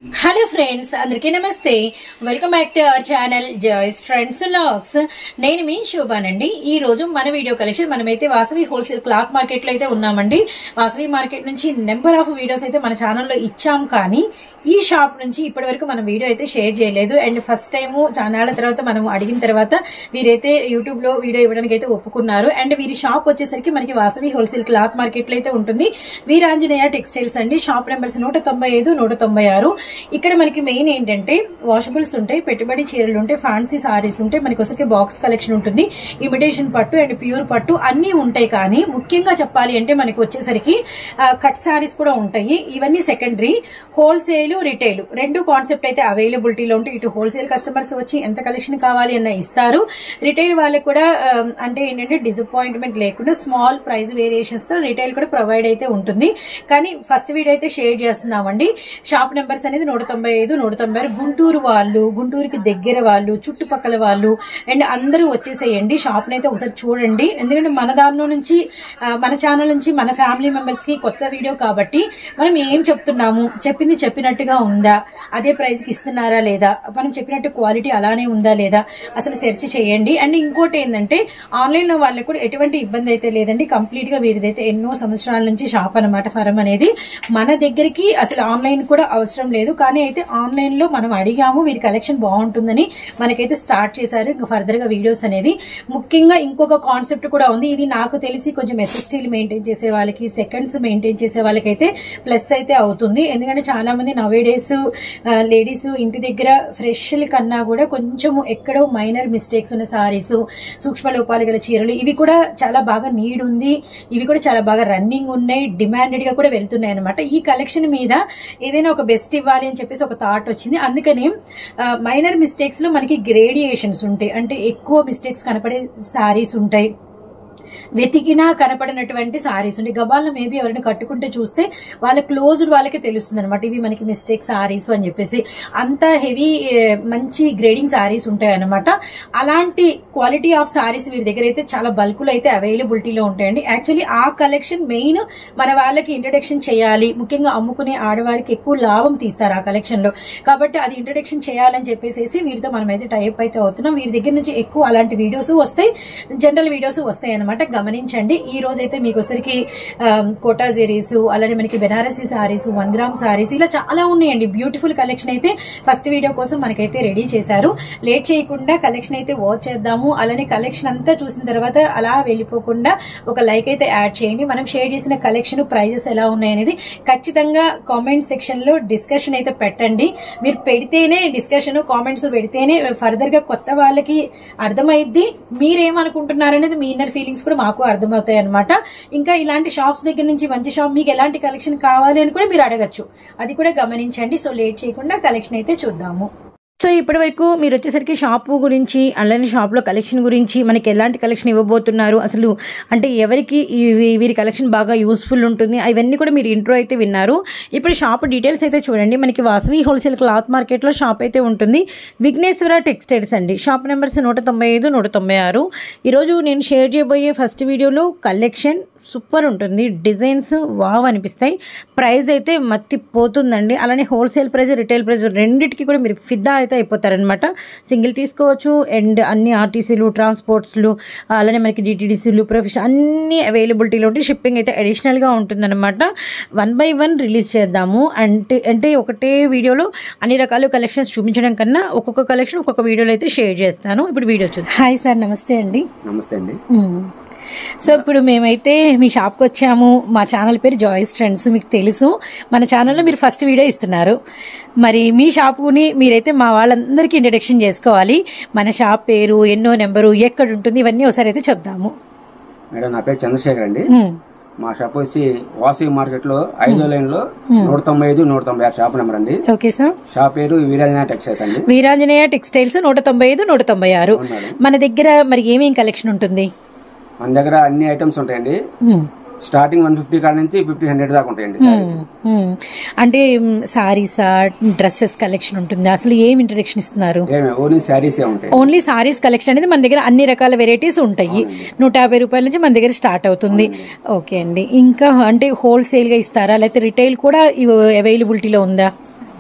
Hello friends అందరికీ నమస్తే welcome back to our channel Joy's friends vlogs నేను మీ శోభానండి ఈ రోజు మన వీడియో కలెక్షన్ మనమైతే వాసవి హోల్సేల్ క్లాత్ మార్కెట్ లో అయితే ఉన్నామండి వాసవి మార్కెట్ నుంచి నెంబర్ ఆఫ్ వీడియోస్ అయితే మన ఛానల్లో ఇచ్చాం కానీ ఈ షాప్ నుంచి ఇప్పటి వరకు మనం వీడియో అయితే షేర్ చేయలేదు అండ్ ఫస్ట్ టైం చానాళ్ళ తర్వాత మనం అడిగిన తర్వాత వీరైతే యూట్యూబ్ లో వీడియో ఇవ్వడానికి అయితే ఒప్పుకున్నారు అండ్ వీరి షాప్ వచ్చేసరికి మనకి వాసవి హోల్సేల్ క్లాత్ మార్కెట్ లో అయితే ఉంటుంది వీరాంజనేయ టెక్స్టైల్స్ అండి షాప్ నెంబర్స్ నూట తొంభై ఐదు నూట తొంభై ఆరు ఇక్కడ మనకి మెయిన్ ఏంటంటే వాషబుల్స్ ఉంటాయి పెట్టుబడి చీరలు ఉంటాయి ఫ్యాన్సీ సారీస్ ఉంటాయి మనకి వచ్చరికి బాక్స్ కలెక్షన్ ఉంటుంది ఇమిటేషన్ పట్టు అండ్ ప్యూర్ పట్టు అన్ని ఉంటాయి కానీ ముఖ్యంగా చెప్పాలి అంటే మనకి వచ్చేసరికి ఆ, కట్ సారీస్ కూడా ఉంటాయి ఇవన్నీ సెకండరీ హోల్సేల్ రిటైల్ రెండు కాన్సెప్ట్ అయితే అవైలబిలిటీలో ఉంటాయి ఇటు హోల్సేల్ కస్టమర్స్ వచ్చి ఎంత కలెక్షన్ కావాలి అన్న ఇస్తారు రిటైల్ వాళ్ళకి కూడా ఆ, అంటే ఏంటంటే డిసప్పాయింట్మెంట్ లేకుండా స్మాల్ ప్రైస్ వేరియేషన్స్ తో రిటైల్ కూడా ప్రొవైడ్ అయితే ఉంటుంది కానీ ఫస్ట్ వీడియో అయితే షేర్ చేస్తున్నామండి షాప్ నెంబర్స్ అనేది నూట తొంభై ఐదు నూట తొంభై ఆరు గుంటూరు వాళ్ళు గుంటూరుకి దగ్గర వాళ్ళు చుట్టుపక్కల వాళ్ళు అండ్ అందరూ వచ్చేసేయండి షాప్ అయితే ఒకసారి చూడండి ఎందుకంటే మన దానిలో నుంచి ఆ, మన ఛానల్ నుంచి మన ఫ్యామిలీ మెంబర్స్ కి కొత్త వీడియో కాబట్టి మనం ఏం చెప్తున్నాము చెప్పింది చెప్పినట్టుగా ఉందా అదే ప్రైస్ కి ఇస్తున్నారా లేదా మనం చెప్పినట్టు క్వాలిటీ అలానే ఉందా లేదా అసలు సెర్చ్ చేయండి అండ్ ఇంకోటి ఏంటంటే ఆన్లైన్ లో వాళ్ళకి కూడా ఎటువంటి ఇబ్బంది అయితే లేదండి కంప్లీట్ గా వీరిదైతే ఎన్నో సంవత్సరాల నుంచి షాప్ అనమాట ఫరం అనేది మన దగ్గరికి అసలు ఆన్లైన్ కూడా అవసరం లేదు కానీ అయితే ఆన్లైన్ లో మనం అడిగాము వీరి కలెక్షన్ బాగుంటుందని మనకైతే స్టార్ట్ చేశారు ఇంకా ఫర్దర్ గా వీడియోస్ అనేది ముఖ్యంగా ఇంకొక కాన్సెప్ట్ కూడా ఉంది ఇది నాకు తెలిసి కొంచెం ఎస్ఎస్టీలు మెయింటైన్ చేసే వాళ్ళకి సెకండ్స్ మెయింటైన్ చేసే వాళ్ళకైతే ప్లస్ అయితే అవుతుంది ఎందుకంటే చాలా మంది నవే డేస్ లేడీస్ ఇంటి దగ్గర ఫ్రెష్ కన్నా కూడా కొంచెం ఎక్కడో మైనర్ మిస్టేక్స్ ఉన్న సారీస్ సూక్ష్మ లోపాలు గల చీరలు ఇవి కూడా చాలా బాగా నీడ్ ఉంది ఇవి కూడా చాలా బాగా రన్నింగ్ ఉన్నాయి డిమాండెడ్ గా కూడా వెళ్తున్నాయి అనమాట ఈ కలెక్షన్ మీద ఏదైనా ఒక బెస్ట్ ఇవ్వాలి అని చెప్పేసి ఒక థాట్ వచ్చింది అందుకని మైనర్ మిస్టేక్స్ లో మనకి గ్రేడియేషన్స్ ఉంటాయి అంటే ఎక్కువ మిస్టేక్స్ కనపడే సారీస్ ఉంటాయి వెతికినా కనపడినటువంటి సారీస్ ఉంటాయి గబాల్లో మేబీ ఎవరైనా కట్టుకుంటే చూస్తే వాళ్ళ క్లోజ్డ్ వాళ్ళకే తెలుస్తుంది అనమాట ఇవి మనకి మిస్టేక్ సారీస్ అని చెప్పేసి అంత హెవీ మంచి గ్రేడింగ్ సారీస్ ఉంటాయి అనమాట అలాంటి క్వాలిటీ ఆఫ్ సారీస్ వీరి దగ్గర అయితే చాలా బల్కులు అయితే అవైలబిలిటీలో ఉంటాయండి యాక్చువల్లీ ఆ కలెక్షన్ మెయిన్ మన వాళ్ళకి ఇంట్రడక్షన్ చేయాలి ముఖ్యంగా అమ్ముకునే ఆడవారికి ఎక్కువ లాభం తీస్తారు ఆ కలెక్షన్ లో కాబట్టి అది ఇంట్రడక్షన్ చేయాలని చెప్పేసి వీరితో మనం అయితే టైప్ అయితే అవుతున్నాం వీరి దగ్గర నుంచి ఎక్కువ అలాంటి వీడియోస్ వస్తాయి జనరల్ వీడియోస్ వస్తాయి అనమాట గమనించండి ఈ రోజు అయితే మీకు వచ్చరికి కోటా జెరీస్ అలానే మనకి Banarasi sarees one gram sarees ఇలా చాలా ఉన్నాయండి బ్యూటిఫుల్ కలెక్షన్ అయితే ఫస్ట్ వీడియో కోసం మనకైతే రెడీ చేశారు లేట్ చేయకుండా కలెక్షన్ అయితే వాచ్ చేద్దాము అలానే కలెక్షన్ అంతా చూసిన తర్వాత అలా వెళ్ళిపోకుండా ఒక లైక్ అయితే యాడ్ చేయండి మనం షేర్ చేసిన కలెక్షన్ ప్రైజెస్ ఎలా ఉన్నాయనేది ఖచ్చితంగా కామెంట్ సెక్షన్ లో డిస్కషన్ అయితే పెట్టండి మీరు పెడితేనే డిస్కషన్ కామెంట్స్ పెడితేనే ఫర్దర్ గా కొత్త వాళ్ళకి అర్థమైద్ది మీరేమనుకుంటున్నారనేది మీ ఇన్నర్ ఫీలింగ్స్ కూడా మాకు అర్థమవుతాయి అనమాట ఇంకా ఇలాంటి షాప్స్ దగ్గర నుంచి మంచి షాప్ మీకు ఎలాంటి కలెక్షన్ కావాలి అని కూడా మీరు అడగచ్చు అది కూడా గమనించండి సో లేట్ చేయకుండా కలెక్షన్ అయితే చూద్దాము సో ఇప్పటి వరకు మీరు వచ్చేసరికి షాపు గురించి అలానే షాప్లో కలెక్షన్ గురించి మనకి ఎలాంటి కలెక్షన్ ఇవ్వబోతున్నారు అసలు అంటే ఎవరికి ఈ- వీరి కలెక్షన్ బాగా యూస్ఫుల్ ఉంటుంది అవన్నీ కూడా మీరు ఇంట్రో అయితే విన్నారు ఇప్పుడు షాప్ డీటెయిల్స్ అయితే చూడండి మనకి వాసవి హోల్సేల్ క్లాత్ మార్కెట్లో షాప్ అయితే ఉంటుంది విఘ్నేశ్వర టెక్స్టైల్స్ అండి షాప్ నెంబర్స్ నూట తొంభై ఐదు నూట తొంభై ఆరు ఈరోజు నేను షేర్ చేయబోయే ఫస్ట్ వీడియోలో కలెక్షన్ సూపర్ ఉంటుంది డిజైన్స్ వావ్ అనిపిస్తాయి ప్రైస్ అయితే మత్తి పోతుందండి అలానే హోల్సేల్ ప్రైస్ రిటైల్ ప్రైస్ రెండింటికి కూడా మీరు ఫిదా అయితే అయిపోతారనమాట సింగిల్ తీసుకోవచ్చు అండ్ అన్ని ఆర్టీసీలు ట్రాన్స్పోర్ట్స్లు అలానే మనకి డిటీడీసీలు ప్రొఫెషన్ అన్ని అవైలబిలిటీలో ఉంటే షిప్పింగ్ అయితే అడిషనల్గా ఉంటుందన్నమాట వన్ బై వన్ రిలీజ్ చేద్దాము అంటే అంటే ఒకటే వీడియోలో అన్ని రకాల కలెక్షన్స్ చూపించడం కన్నా ఒక్కొక్క కలెక్షన్ ఒక్కొక్క వీడియోలో అయితే షేర్ చేస్తాను ఇప్పుడు వీడియో చూద్దాం హాయ్ సార్ నమస్తే అండి నమస్తే అండి సో ఇప్పుడు మేమైతే మీ షాప్కి వచ్చాము మా ఛానల్ పేరు జాయిస్ ట్రెండ్స్ మీకు తెలుసు మన ఛానల్లో మీరు ఫస్ట్ వీడియో ఇస్తున్నారు మరి మీ షాపుని మీరైతే మా వాళ్ళందరికీ ఇంట్రడక్షన్ చేసుకోవాలి మన షాప్ పేరు ఎన్నో నెంబరు ఎక్కడ ఉంటుంది ఇవన్నీ ఒకసారి అయితే చెప్దాము మేడం నా పేరు చంద్రశేఖర్ అండి ఉమ్, మా షాప్ వచ్చి వాసవి మార్కెట్ లో ఐదో లైన్ లో నూట తొంభై ఐదు నూట తొంభై ఆరు షాప్ నెంబర్ అండి ఓకే సార్ షాప్ పేరు వీరాజన టెక్స్టైల్స్ అండి వీరాంజనేయ టెక్స్టైల్స్ నూట తొంభై ఐదు నూట తొంభై ఆరు అవును మేడం మన దగ్గర మరి ఏమేం కలెక్షన్ ఉంటుంది మన దగ్గర అన్ని ఐటమ్స్ ఉంటాయండి ఉమ్, స్టార్టింగ్ వన్ ఫిఫ్టీ కాడ నుంచి ఫిఫ్టీన్ హండ్రెడ్ దాకా ఉంటాయండి sarees. ఉమ్. అంటే సారీసా డ్రెస్సెస్ కలెక్షన్ ఉంటుంది అసలు ఏం ఇంట్రడక్షన్ ఇస్తున్నారు ఏమే ఓన్లీ శారీస్ ఏ ఉంటాయి ఓన్లీ సారీస్ కలెక్షన్ అనేది మన దగ్గర అన్ని రకాల వెరైటీస్ ఉంటాయి నూట యాభై రూపాయల నుంచి మన దగ్గర స్టార్ట్ అవుతుంది ఓకే అండి ఇంకా అంటే హోల్సేల్ గా ఇస్తారా లేకపోతే రిటైల్ కూడా అవైలబిలిటీలో ఉందా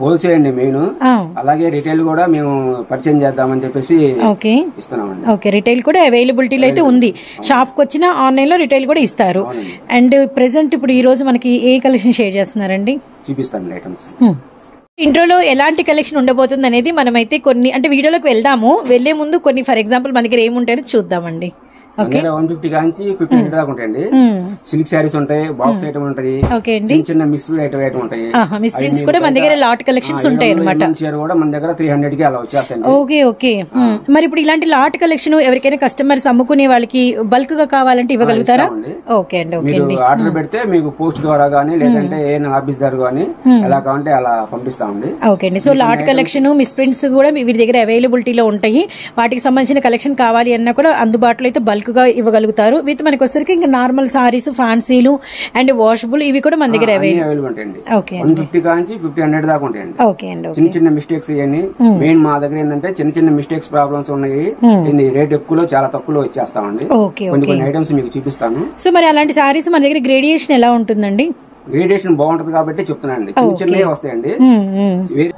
హోల్సేల్ అండి మెయిన్ ఆ, అలాగే రిటైల్ కూడా మేము పరిచయం చేద్దామని చెప్పేసి ఓకే ఇస్తున్నామండి ఓకే రిటైల్ కూడా అవైలబిలిటీలో అయితే ఉంది షాప్ కి వచ్చిన ఆన్లైన్ లో రిటైల్ కూడా ఇస్తారు అండ్ ప్రెసెంట్ ఇప్పుడు ఈ రోజు మనకి ఏ కలెక్షన్ షేర్ చేస్తున్నారండి చూపిస్తామండి ఐటమ్స్ హ్మ్. ఇంట్రోలో ఎలాంటి కలెక్షన్ ఉండబోతుంది అనేది మనమైతే కొన్ని అంటే వీడియోలోకి వెళ్దాము వెళ్లే ముందు కొన్ని ఫర్ ఎగ్జాంపుల్ మన దగ్గర ఏముంటాయో చూద్దామండి ఓకే వన్ ఫిఫ్టీ కాంచి ఫిఫ్టీ హండ్రెడ్ దాకా ఉంటాయండి హ్మ్. సిల్క్ శారీస్ ఉంటాయి బాక్స్ ఐటమ్ ఉంటాయి ఓకే అండి చిన్న చిన్న మిక్స్ ఐటమ్ ఐటమ్ ఉంటాయి ఆహా మిస్ ప్రింట్స్ కూడా మన దగ్గర లాట్ కలెక్షన్స్ ఉంటాయి అనమాట చీర కూడా మన దగ్గర త్రీ హండ్రెడ్ కి అలా వచ్చేస్తాయండి ఓకే ఓకే హ్మ్. మరి ఇప్పుడు ఇలాంటి లాట్ కలెక్షన్ ఎవరికైనా కస్టమర్స్ అమ్ముకునే వాళ్ళకి బల్క్ గా కావాలంటే ఇవ్వగలుగుతారా ఇస్తామండి. ఓకే అండి ఓకే మీరు ఆర్డర్ పెడితే మీకు పోస్ట్ ద్వారా గానీ లేదంటే ఏ ఆఫీస్ ద్వారా గానీ ఎలా కావాలంటే అలా పంపిస్తామండి ఓకే అండి so lot collection miss prints కూడా మీ వీరి దగ్గర అవైలబిలిటీలో ఉంటాయి వాటికి సంబంధించిన కలెక్షన్ కావాలి అన్నా కూడా అందుబాటులో అయితే బల్క్ గా ఇవ్వగలుగుతారు విత్ మనకి వచ్చరికి ఇంకా నార్మల్ సారీస్ ఫ్యాన్సీలు అండ్ వాషబుల్ ఇవి కూడా మన దగ్గర అవైలబుల్ అవైలబుల్ ఉంటాయండి ఓకే వన్ ఫిఫ్టీ కాంచి ఫిఫ్టీ హండ్రెడ్ దాకా ఉంటాయండి ఓకే అండి ఓకే చిన్న చిన్న మిస్టేక్స్ ఇవన్నీ మెయిన్ మా దగ్గర ఏంటంటే చిన్న చిన్న మిస్టేక్స్ ప్రాబ్లమ్స్ ఉన్నాయి ఇది రేట్ ఎక్కువలో చాలా తక్కువలో ఇచ్చేస్తామండి ఓకే కొన్ని ఓకే కొన్ని ఐటమ్స్ మీకు చూపిస్తాను సో మరి అలాంటి సారీస్ మన దగ్గర గ్రేడియేషన్ ఎలా ఉంటుందండి రేడియేషన్ బాగుంటది కాబట్టి చెప్తున్నానండి చిన్న చిన్నవి వస్తాయండి హ్మ్, హ్మ్. ఇవి-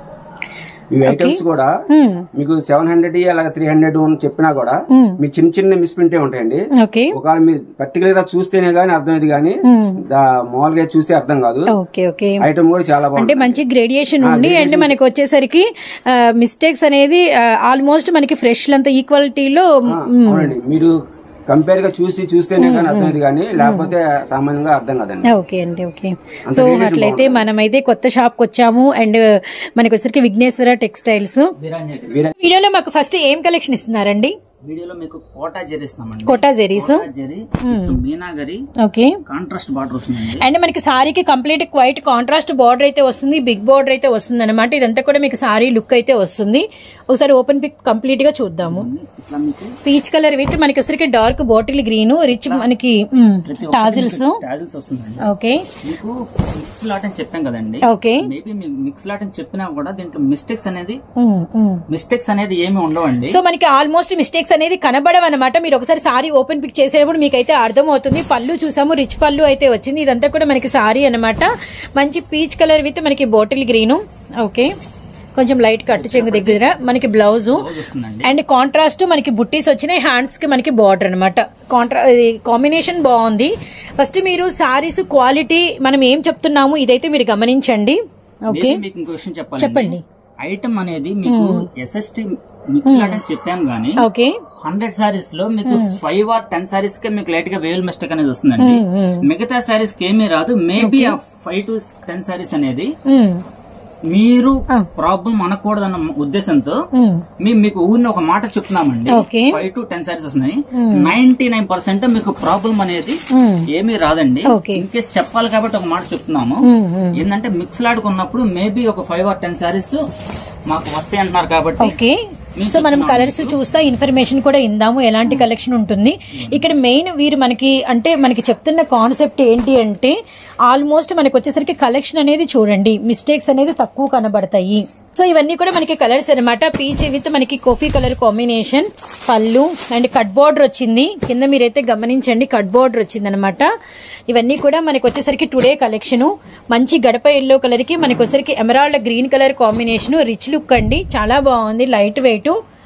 ఇవి ఐటమ్స్ కూడా హ్మ్. మీకు సెవెన్ హండ్రెడ్ అలాగే త్రీ హండ్రెడ్ చెప్పినా కూడా Hmm. మీకు చిన్న చిన్న మిస్ప్రింటే ఉంటాయండి ఓకే ఒకవేళ మీరు పర్టికులర్ గా చూస్తేనే గానీ అర్థమైంది కానీ హ్మ్. దా- మామూలుగా చూస్తే అర్థం కాదు ఓకే ఓకే ఐటమ్ కూడా చాలా అంటే బాగుంటుంది మంచి గ్రేడియేషన్ ఉండి అంటే మనకి వచ్చేసరికి మిస్టేక్స్ అనేది ఆల్మోస్ట్ మనకి ఫ్రెష్ అంత ఈక్వాలిటీలో ఆ, అవునండి మీరు కంపేర్ గా చూసి చూస్తేనే కానీ అర్థమైంది కానీ లేకపోతే సామాన్యంగా అర్థం కాదండి ఓకే అండి ఓకే సో అట్లయితే మనమైతే కొత్త షాప్ కి వచ్చాము అండ్ మనకి వచ్చరికి విఘ్నేశ్వర టెక్స్టైల్స్ వీరాంజలి వీర వీడియోలో మాకు ఫస్ట్ ఏం కలెక్షన్ ఇస్తున్నారండి వీడియోలో మీకు కోటా జెరీ ఇస్తామండి కోటా జెరీస్ కోటా జెరీ విత్ మీనాగరి ఓకే కాంట్రాస్ట్ బార్డర్ వస్తుందండి అండ్ మనకి సారీకి కంప్లీట్ క్వైట్ కాంట్రాస్ట్ బార్డర్ అయితే వస్తుంది బిగ్ బార్డర్ అయితే వస్తుంది అనమాట ఇదంతా కూడా మీకు సారీ లుక్ అయితే వస్తుంది ఒకసారి ఓపెన్ పిక్ కంప్లీట్ గా చూద్దాము ఇట్లా మీకు పీచ్ కలర్ విత్ మనకి వచ్చరికి డార్క్ బాటిల్ గ్రీన్ రిచ్ మనకి టాజిల్స్ టాజిల్స్ వస్తుందండి ఓకే మీకు మిక్స్ లాట్ అని చెప్పాం కదండి ఓకే మేబీ మీకు మిక్స్ లాట్ అని చెప్పినా కూడా దీంట్లో మిస్టేక్స్ అనేది ఉమ్, ఉమ్. మిస్టేక్స్ అనేది ఏమి ఉండవండి సో మనకి ఆల్మోస్ట్ మిస్టేక్స్ అనేది కనబడవు అనమాట మీరు ఒకసారి సారీ ఓపెన్ పిక్ చేసేటప్పుడు మీకు అయితే అర్థం అవుతుంది పళ్ళు చూసాము రిచ్ పళ్ళు అయితే వచ్చింది ఇదంతా కూడా మనకి సారీ అన్నమాట మంచి పీచ్ కలర్ విత్ మనకి బాటిల్ గ్రీన్ ఓకే కొంచెం లైట్ కట్టు చెంగు దగ్గర మనకి బ్లౌజ్ బ్లౌజ్ వస్తుందండి అండ్ కాంట్రాస్ట్ మనకి బుట్టీస్ వచ్చినాయి హ్యాండ్స్ కి మనకి బార్డర్ అనమాట కాంట్రా కాంబినేషన్ బాగుంది ఫస్ట్ మీరు సారీస్ క్వాలిటీ మనం ఏం చెప్తున్నాము ఇదైతే మీరు గమనించండి ఓకే Maybe మీకు ఇంకో విషయం చెప్పాలి చెప్పండి. ఐటమ్ అనేది మీకు ఎస్ఎస్టి మిక్స్ లాట్ అని చెప్పాం గానీ ఓకే హండ్రెడ్ సారీస్ లో మీకు ఫైవ్ ఆర్ టెన్ సారీస్ కే మీకు లైట్ గా వేల్ మిస్టేక్ అనేది వస్తుందండి మిగతా సారీస్ కి ఏమీ రాదు మేబీ ఆ ఫైవ్ టు టెన్ సారీస్ అనేది ఉమ్, మీరు ప్రాబ్లం అనకూడదన్న ఉద్దేశంతో ఉమ్. మేము మీకు ఊరిని ఒక మాట చెప్తున్నామండి okay. Five to ten saris వస్తున్నాయి నైన్టీ నైన్ పర్సెంట్ మీకు ప్రాబ్లం అనేది ఉమ్. ఏమీ రాదండి ఓకే. ఇన్ కేస్ చెప్పాలి కాబట్టి ఒక మాట చెప్తున్నాము ఉమ్, ఉమ్. ఏంటంటే మిక్స్ లాడుకున్నప్పుడు మేబీ ఒక ఫైవ్ ఆర్ టెన్ సారీస్ మాకు వస్తాయి అంటున్నారు కాబట్టి ఓకే సో మనం కలర్స్ చూస్తా ఇన్ఫర్మేషన్ కూడా ఇందాము ఎలాంటి కలెక్షన్ ఉంటుంది ఇక్కడ మెయిన్ వీరు మనకి అంటే మనకి చెప్తున్న కాన్సెప్ట్ ఏంటి అంటే ఆల్మోస్ట్ మనకి వచ్చేసరికి కలెక్షన్ అనేది చూడండి మిస్టేక్స్ అనేది తక్కువ కనబడతాయి సో ఇవన్నీ కూడా మనకి కలర్స్ అన్నమాట పీచ్ విత్ మనకి కాఫీ కలర్ కాంబినేషన్ పళ్ళు అండ్ కట్ బోర్డర్ వచ్చింది కింద మీరైతే గమనించండి కట్ బోర్డర్ వచ్చింది అనమాట ఇవన్నీ కూడా మనకి వచ్చేసరికి టుడే కలెక్షన్ మంచి గడప ఎల్లో కలర్ కి మనకి వచ్చేసరికి emerald green colour combination rich look అండి చాలా బాగుంది లైట్ వెయిట్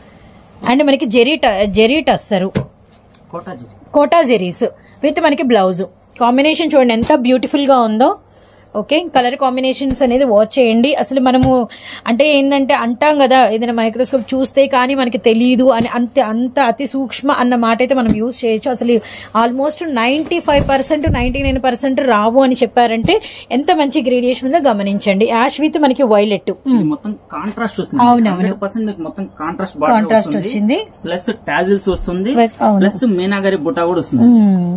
అండ్ మనకి జెరీ ట- జెరీ టస్సరు కోటాజీ కోటా జెరీస్ విత్ మనకి బ్లౌజ్ కాంబినేషన్ చూడండి ఎంత బ్యూటిఫుల్ గా ఉందో ఓకే కలర్ కాంబినేషన్స్ అనేది వాచ్ చేయండి అసలు మనము అంటే ఏంటంటే అంటాం కదా ఏదైనా మైక్రోస్కోప్ చూస్తే కానీ మనకి తెలియదు అని అంత అంత అతి సూక్ష్మ అన్న మాట అయితే మనం యూజ్ చేయొచ్చు అసలు almost ninety five percent ninety nine percent రావు అని చెప్పారంటే ఎంత మంచి గ్రేడియేషన్ ఉందో గమనించండి యాష్ విత్ మనకి వైలెట్ ఇది మొత్తం కాంట్రాస్ట్ వస్తుంది అవునవును. హండ్రెడ్ పర్సెంట్ మీకు మొత్తం కాంట్రాస్ట్ బార్డర్ కాంట్రాస్ట్ వస్తుంది వచ్చింది ప్లస్ టాజిల్స్ వస్తుంది అవును. ప్లస్ మీనాగరి బుటా కూడా వస్తుంది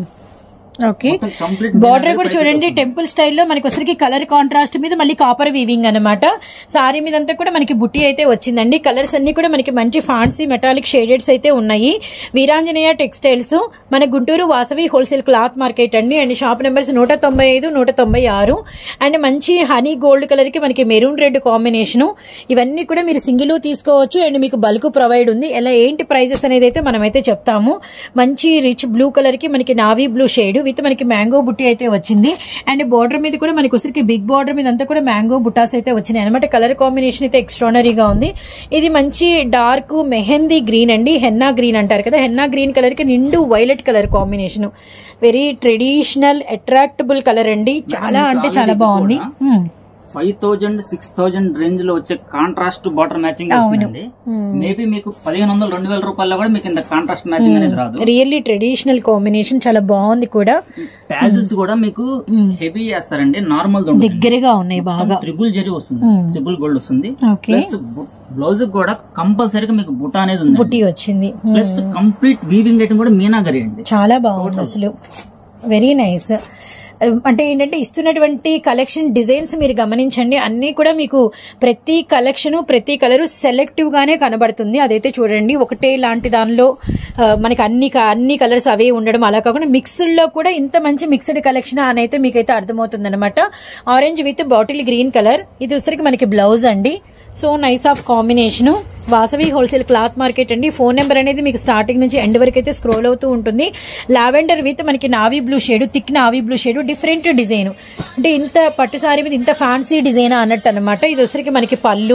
ఓకే మొత్తం కంప్లీట్ బార్డర్ కూడా చూడండి టెంపుల్ స్టైల్లో మనకి వచ్చరికి కలర్ కాంట్రాస్ట్ మీద మళ్ళీ కాపర్ వీవింగ్ అన్నమాట సారీ మీద అంతా కూడా మనకి బుట్టి అయితే వచ్చిందండి కలర్స్ అన్ని కూడా మనకి మంచి ఫాన్సీ మెటాలిక్ షేడెడ్స్ అయితే ఉన్నాయి వీరాంజనేయ టెక్స్టైల్స్ మన Guntur Vasavi wholesale cloth market అండి అండ్ షాప్ నెంబర్స్ నూట తొంభై ఐదు నూట తొంభై ఆరు అండ్ మంచి హనీ గోల్డ్ కలర్ కి మనకి మెరూన్ రెడ్ కాంబినేషన్ ఇవన్నీ కూడా మీరు సింగిల్ తీసుకోవచ్చు అండ్ మీకు బల్క్ ప్రొవైడ్ ఉంది ఎలా ఏంటి ప్రైజెస్ అనేది అయితే మనమైతే చెప్తాము మంచి రిచ్ బ్లూ కలర్ కి మనకి నావీ బ్లూ షేడ్ విత్ మనకి మ్యాంగో బుట్టి అయితే వచ్చింది అండ్ బార్డర్ మీద కూడా మనకి వచ్చరికి బిగ్ బార్డర్ మీద అంతా కూడా మ్యాంగో బుటాస్ అయితే వచ్చినాయి అనమాట కలర్ కాంబినేషన్ అయితే ఎక్స్ట్రానరీగా ఉంది ఇది మంచి డార్క్ మెహందీ గ్రీన్ అండి హెన్నా గ్రీన్ అంటారు కదా హెన్నా గ్రీన్ కలర్ కి నిండు violet colour combination very traditional attractable colour అండి చాలా అంటే చాలా బాగుంది మ్మ్. Five thousand six thousand range లో వచ్చే కాంట్రాస్ట్ బార్డర్ మ్యాచింగ్ వస్తుందండి మేబీ మీకు పదిహేను వందలు రెండు వేల రూపాయల్లో కూడా మీకు ఇంత కాంట్రాస్ట్ మ్యాచింగ్ అనేది రాదు రియల్లీ ట్రెడిషనల్ కాంబినేషన్ చాలా బాగుంది కూడా టాజిల్స్ కూడా మీకు హెవీ చేస్తారండి నార్మల్ దగ్గరగా ఉన్నాయి బాగా ట్రిపుల్ జరీ వస్తుంది ట్రిపుల్ గోల్డ్ వస్తుంది ఓకే ప్లస్ బ్లౌజ్ కూడా కంపల్సరీగా మీకు బుట్ట అనేది ఉంది బుట్టి వచ్చింది మ్మ్. ప్లస్ కంప్లీట్ వీవింగ్ ఐటమ్ కూడా మీనాగరి అండి చాలా బాగుంది అసలు వెరీ నైస్ అంటే ఏంటంటే ఇస్తున్నటువంటి కలెక్షన్ డిజైన్స్ మీరు గమనించండి అన్ని కూడా మీకు ప్రతి కలెక్షన్ ప్రతి కలర్ సెలెక్టివ్ గానే కనబడుతుంది అదైతే చూడండి ఒకటే లాంటి దానిలో ఆ, మనకి అన్ని క- అన్ని కలర్స్ అవే ఉండడం అలా కాకుండా మిక్స్డ్ లో కూడా ఇంత మంచి మిక్స్డ్ కలెక్షన్ అని అయితే మీకైతే అర్థమవుతుంది అనమాట orange with bottle green colour ఇది వచ్చరికి మనకి బ్లౌజ్ అండి so nice of combination Vasavi wholesale cloth market అండి ఫోన్ నెంబర్ అనేది మీకు స్టార్టింగ్ నుంచి ఎండ్ వరకు అయితే స్క్రోల్ అవుతూ ఉంటుంది లావెండర్ విత్ మనకి navy blue shade thick navy blue shade different design అంటే ఇంత పట్టు సారీ మీద ఇంత ఫ్యాన్సీ డిజైన్ అన్నట్టు అనమాట ఇది వచ్చరికి మనకి పళ్ళు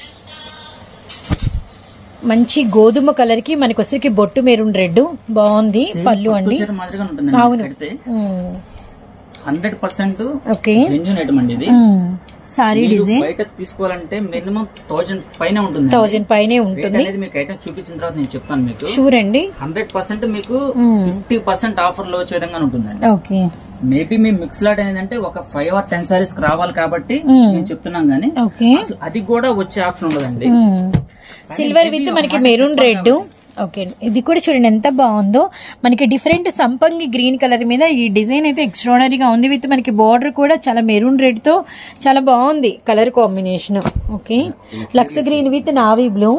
మంచి గోధుమ కలర్ కి మనకి వచ్చరికి బొట్టు మెరూన్ రెడ్ బాగుంది పళ్ళు అండి చీర మాదిరిగా ఉంటుంది అవును. కడితే ఉమ్, hundred percent okay genuine item అండి ఇది ఉమ్, సారీ మీరు డిజైన్ బయట తీసుకోవాలంటే మినిమం థౌజండ్ పైన ఉంటుంది థౌజండ్ పైనే రేట్ ఉంటుంది అనేది మీకు ఐటమ్ చూపించిన తర్వాత నేను చెప్తాను మీకు షూర్ అండి హండ్రెడ్ పర్సెంట్ మీకు ఫిఫ్టీ పర్సెంట్ ఆఫర్ లో వచ్చే విధంగా ఉంటుందండి ఓకే మేబీ మీ మిక్స్ లాట్ అనేది అంటే ఒక ఫైవ్ ఆర్ టెన్ సారీస్ రావాలి కాబట్టి నేను చెప్తున్నాం గానీ ఓకే అసలు అది కూడా వచ్చే ఆప్షన్ ఉండదండి సిల్వర్ విత్ మనకి మెరూన్ రెడ్ ఓకే ఇది కూడా చూడండి ఎంత బాగుందో మనకి డిఫరెంట్ సంపంగి గ్రీన్ కలర్ మీద ఈ డిజైన్ అయితే ఎక్స్ట్రాడనరీగా ఉంది విత్ మనకి బార్డర్ కూడా చాలా మెరూన్ రెడ్ తో చాలా బాగుంది కలర్ కాంబినేషన్ ఓకే లక్స్ green with navy blue